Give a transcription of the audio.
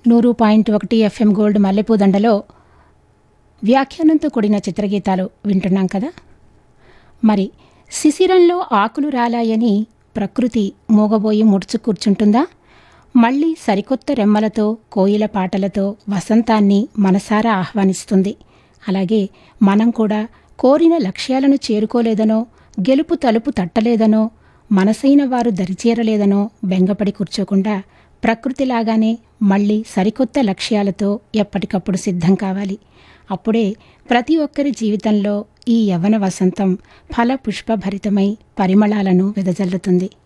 నూరు పాయింట్ ఒకటి FM gold మల్లెపూదండలో వ్యాఖ్యానంతో కూడిన చిత్రగీతాలు వింటున్నాం కదా మరి శిశిరంలో ఆకులు రాలాయని ప్రకృతి మూగబోయి ముడుచు కూర్చుంటుందా మళ్ళీ సరికొత్త రెమ్మలతో కోయిల పాటలతో వసంతాన్ని మనసారా ఆహ్వానిస్తుంది అలాగే మనం కూడా కోరిన లక్ష్యాలను చేరుకోలేదనో గెలుపు తలుపు తట్టలేదనో మనసైన వారు దరిచేరలేదనో బెంగపడి కూర్చోకుండా ప్రకృతిలాగానే మళ్ళీ సరికొత్త లక్ష్యాలతో ఎప్పటికప్పుడు సిద్ధం కావాలి అప్పుడే ప్రతి ఒక్కరి జీవితంలో ఈ యవ్వన వసంతం ఫల పుష్పభరితమై పరిమళాలను వెదజల్లుతుంది